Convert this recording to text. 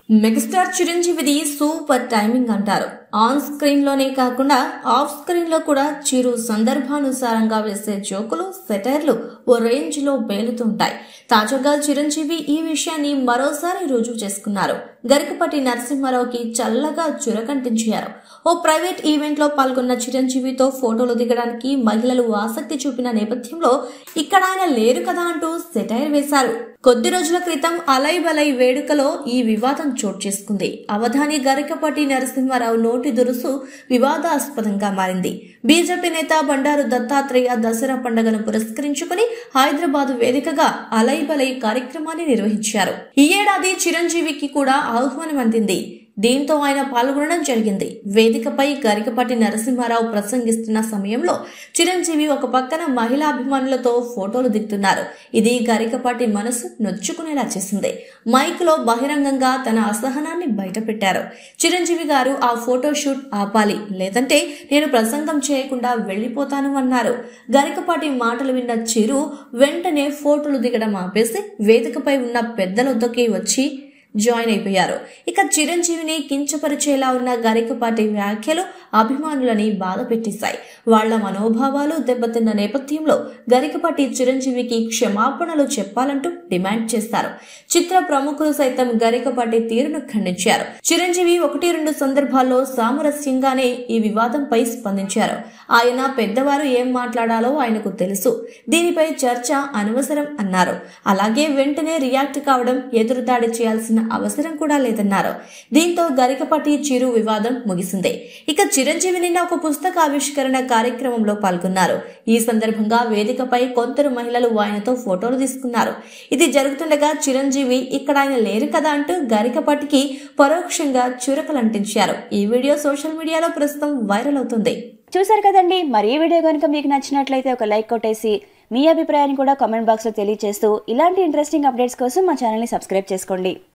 megastar చిరంజీవిది super timing అంటారు on screen లోనే కాకుండా ఆఫ్ స్క్రీన్ లో కూడా చిరు సందర్భానుసారంగా వేసే జోకులు సెటైర్లు ఓ రేంజ్ లో బేలుతుంటాయి తాజాగా చిరంజీవి ఈ విషయాన్ని మరోసారి రుజువు చేసుకున్నారు గరికపటి నరసింహారావుకి చల్లగా చురకంటించారు ఓ ప్రైవేట్ ఈవెంట్ లో పాల్గొన్న చిరంజీవితో ఫోటోలు దిగడానికి మహిళలు ఆసక్తి చూపిన నేపథ్యంలో ఇక్కడ ఆయన లేరు కదా అంటూ సెటైర్ వేశారు కొద్ది రోజుల క్రితం అలై బలై వేడుకలో ఈ వివాదం చోటు చేసుకుంది అవధాని గరికపాటి నరసింహారావు నోటి దురుసు వివాదాస్పదంగా మారింది బీజేపీ నేత బండారు దత్తాత్రేయ దసరా పండుగను పురస్కరించుకుని హైదరాబాద్ వేదికగా అలై బలై కార్యక్రమాన్ని నిర్వహించారు ఈ ఏడాది చిరంజీవికి కూడా ఆహ్వానం అందింది దీంతో ఆయన పాల్గొనడం జరిగింది వేదికపై గరికపాటి నరసింహారావు ప్రసంగిస్తున్న సమయంలో చిరంజీవి ఒక పక్కన మహిళా అభిమానులతో ఫోటోలు దిగుతున్నారు ఇది గరికపాటి మనసు నొచ్చుకునేలా చేసింది మైక్ లో బహిరంగంగా తన అసహనాన్ని బయటపెట్టారు చిరంజీవి గారు ఆ ఫోటో షూట్ ఆపాలి లేదంటే నేను ప్రసంగం చేయకుండా వెళ్లిపోతాను అన్నారు గరికపాటి మాటలు విన్న చిరు వెంటనే ఫోటోలు దిగడం ఆపేసి వేదికపై ఉన్న పెద్దలొద్దకి వచ్చి జాయిన్ అయిపోయారు ఇక చిరంజీవిని కించపరిచేలా ఉన్న గరికపాటి వ్యాఖ్యలు అభిమానులని బాధ పెట్టేశాయి వాళ్ల మనోభావాలు దెబ్బతిన్న నేపథ్యంలో గరికపాటి చిరంజీవికి క్షమాపణలు చెప్పాలంటూ డిమాండ్ చేశారు చిత్ర ప్రముఖులు సైతం గరికపాటి తీరును ఖండించారు చిరంజీవి ఒకటి రెండు సందర్భాల్లో సామరస్యంగానే ఈ వివాదంపై స్పందించారు ఆయన పెద్దవారు ఏం మాట్లాడాలో ఆయనకు తెలుసు దీనిపై చర్చ అనవసరం అన్నారు అలాగే వెంటనే రియాక్ట్ కావడం ఎదురుదాడి చేయాల్సిన అవసరం కూడా లేదన్నారు దీంతో గరికపాటి చిరు వివాదం ముగిసింది ఇక చిరంజీవి నిన్న ఒక పుస్తక ఆవిష్కరణ కార్యక్రమంలో పాల్గొన్నారు ఈ సందర్భంగా వేదికపై కొందరు మహిళలు ఆయనతో ఫోటోలు తీసుకున్నారు ఇది జరుగుతుండగా చిరంజీవి ఇక్కడ ఆయన లేరు కదా అంటూ గరికపాటికి పరోక్షంగా చురకలంటించారు ఈ వీడియో సోషల్ మీడియాలో ప్రస్తుతం వైరల్ అవుతుంది చూసారు కదండి మరి ఈ వీడియో కనుక మీకు నచ్చినట్లయితే ఒక లైక్ కొట్టేసి మీ అభిప్రాయాన్ని కూడా కామెంట్ బాక్స్లో తెలియజేస్తూ ఇలాంటి ఇంట్రెస్టింగ్ అప్డేట్స్ కోసం మా ఛానల్ని సబ్స్క్రైబ్ చేసుకోండి